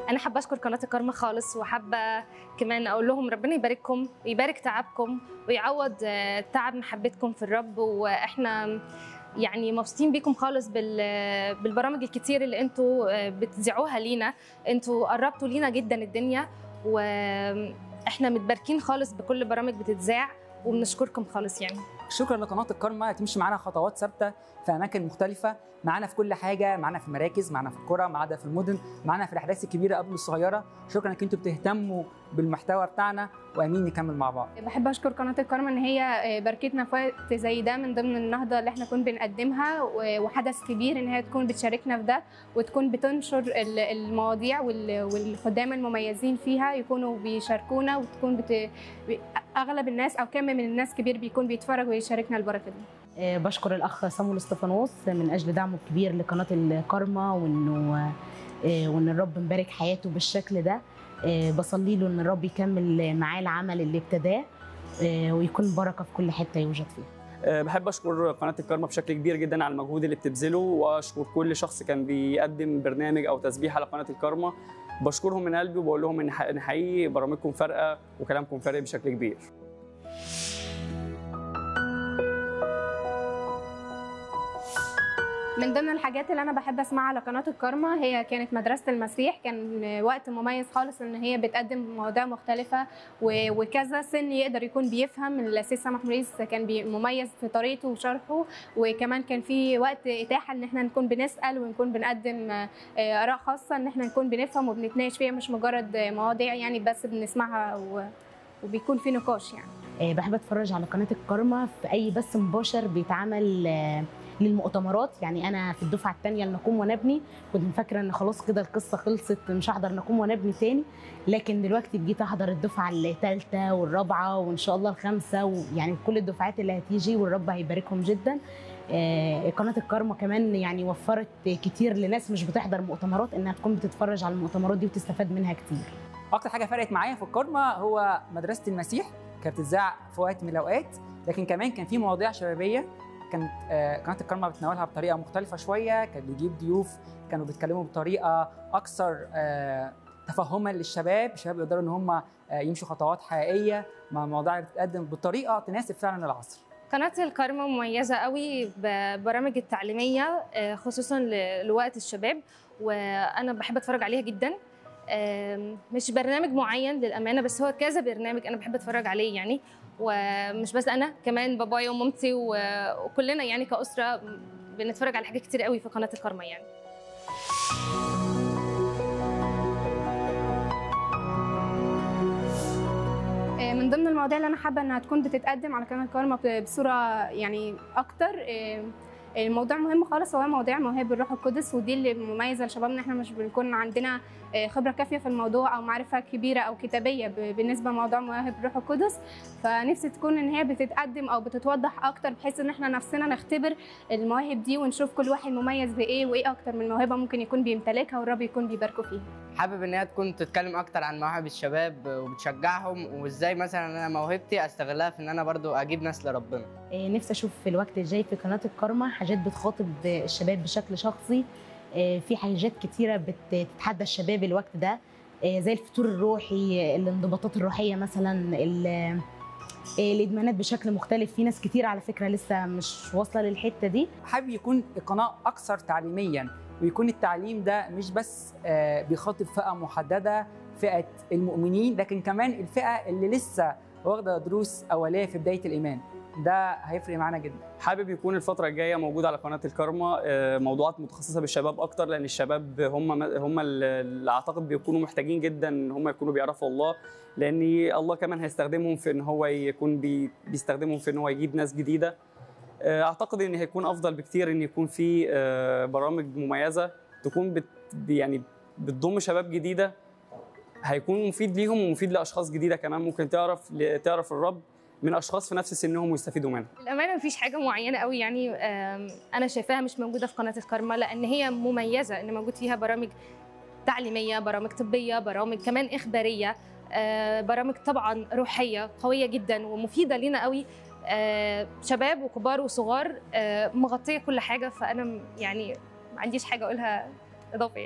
انا حابه اشكر قناه الكرمه خالص وحابه كمان اقول لهم ربنا يبارككم ويبارك تعبكم ويعوض آه، تعب محبتكم في الرب واحنا يعني مبسوطين بيكم خالص بال- بالبرامج الكتير اللي انتوا آه، بتذيعوها لينا انتوا قربتوا لينا جدا الدنيا واحنا متباركين خالص بكل برامج بتتذاع وبنشكركم خالص يعني شكرا لقناه الكارما تمشي معانا خطوات ثابته في اماكن مختلفه معانا في كل حاجه معانا في المراكز معانا في القرى معانا في المدن معانا في الاحداث الكبيره قبل الصغيره شكرا انك انتوا بتهتموا بالمحتوى بتاعنا وامين نكمل مع بعض بحب اشكر قناه الكرمه ان هي آه، باركتنا في وقت زي ده من ضمن النهضه اللي احنا كنا بنقدمها و- وحدث كبير ان هي تكون بتشاركنا في ده وتكون بتنشر ال- المواضيع وال- والخدام المميزين فيها يكونوا بيشاركونا وتكون بت... اغلب الناس او كم من الناس كبير بيكون بيتفرج ويشاركنا البركه دي آه، بشكر الاخ صامويل استفانوس من اجل دعمه الكبير لقناه الكارما وانه آه، وان الرب مبارك حياته بالشكل ده آه، بصلي له ان الرب يكمل معاه العمل اللي ابتداه آه، ويكون بركه في كل حته يوجد فيها أه، بحب اشكر قناه الكارما بشكل كبير جدا على المجهود اللي بتبذله واشكر كل شخص كان بيقدم برنامج او تسبيح على قناه الكارما بشكرهم من قلبي وبقول لهم ان ح- إن حقيقي برامجكم فارقه وكلامكم فارق بشكل كبير من ضمن الحاجات اللي انا بحب اسمعها على قناه الكرمه هي كانت مدرسه المسيح كان وقت مميز خالص ان هي بتقدم مواضيع مختلفه و- وكذا سن يقدر يكون بيفهم الاسيس سامح مريس كان بي- مميز في طريقته وشرحه وكمان كان في وقت اتاحه ان احنا نكون بنسال ونكون بنقدم آه، اراء خاصه ان احنا نكون بنفهم وبنتناقش فيها مش مجرد مواضيع يعني بس بنسمعها و- وبيكون في نقاش يعني آه، بحب اتفرج على قناه الكارما في اي بث مباشر بيتعمل آه، للمؤتمرات يعني انا في الدفعه الثانيه لنقوم ونبني كنت فاكره ان خلاص كده القصه خلصت مش هحضر نقوم ونبني تاني لكن دلوقتي بقيت احضر الدفعه الثالثه والرابعه وان شاء الله الخامسه ويعني كل الدفعات اللي هتيجي والرب هيباركهم جدا آه، قناه الكارما كمان يعني وفرت كتير لناس مش بتحضر مؤتمرات انها تكون بتتفرج على المؤتمرات دي وتستفاد منها كتير اكتر حاجه فرقت معايا في الكارما هو مدرسه المسيح كانت بتتذاع في وقت من الاوقات لكن كمان كان في مواضيع شبابيه كانت آه، قناه الكارما بتناولها بطريقه مختلفه شويه كان بيجيب ضيوف كانوا بيتكلموا بطريقه اكثر آه، تفهما للشباب الشباب يقدروا ان هم آه، يمشوا خطوات حقيقيه مع المواضيع اللي بتتقدم بطريقه تناسب فعلا العصر قناة الكارما مميزة قوي ببرامج التعليمية آه، خصوصا ل- لوقت الشباب وأنا بحب أتفرج عليها جدا آم، مش برنامج معين للأمانة بس هو كذا برنامج أنا بحب أتفرج عليه يعني ومش بس أنا كمان بابايا ومامتي و- وكلنا يعني كأسرة بنتفرج على حاجات كتير قوي في قناة الكارما يعني آه، من ضمن المواضيع اللي انا حابه انها تكون بتتقدم على قناه الكارما ب- بصوره يعني اكتر آه، الموضوع مهم خالص هو موضوع موهبه الروح القدس ودي اللي مميزه لشبابنا ان احنا مش بنكون عندنا آه، خبره كافيه في الموضوع او معرفه كبيره او كتابيه ب- بالنسبه لموضوع مواهب الروح القدس فنفسي تكون ان هي بتتقدم او بتتوضح اكتر بحيث ان احنا نفسنا نختبر المواهب دي ونشوف كل واحد مميز بايه وايه اكتر من موهبه ممكن يكون بيمتلكها والرب يكون بيباركه فيها حابب ان هي تكون تتكلم اكتر عن مواهب الشباب وبتشجعهم وازاي مثلا انا موهبتي استغلها في ان انا برضو اجيب ناس لربنا آه، نفسي اشوف في الوقت الجاي في قناه الكارما حاجات بتخاطب الشباب بشكل شخصي آه، في حاجات كتيره بتتحدى الشباب الوقت ده آه، زي الفتور الروحي الانضباطات الروحيه مثلا ال- آه، الادمانات بشكل مختلف في ناس كتير على فكره لسه مش واصله للحته دي حابب يكون القناه اكثر تعليميا ويكون التعليم ده مش بس آه، بيخاطب فئه محدده فئه المؤمنين لكن كمان الفئه اللي لسه واخده دروس اوليه في بدايه الايمان ده هيفرق معانا جدا حابب يكون الفترة الجاية موجود على قناة الكارما آه، موضوعات متخصصة بالشباب أكتر لأن الشباب هم هم اللي أعتقد بيكونوا محتاجين جدا إن هم يكونوا بيعرفوا الله لأن الله كمان هيستخدمهم في إن هو يكون بي بيستخدمهم في إن هو يجيب ناس جديدة آه، أعتقد إن هيكون أفضل بكتير إن يكون في آه، برامج مميزة تكون بت يعني بتضم شباب جديدة هيكون مفيد ليهم ومفيد لأشخاص جديدة كمان ممكن تعرف تعرف الرب من أشخاص في نفس سنهم ويستفيدوا منها للأمانة مفيش حاجة معينة قوي يعني آم، أنا شايفاها مش موجودة في قناة الكارما لأن هي مميزة إن موجود فيها برامج تعليمية برامج طبية برامج كمان إخبارية آه، برامج طبعا روحية قوية جدا ومفيدة لينا قوي آه، شباب وكبار وصغار آه، مغطية كل حاجة فأنا م- يعني ما عنديش حاجة أقولها إضافية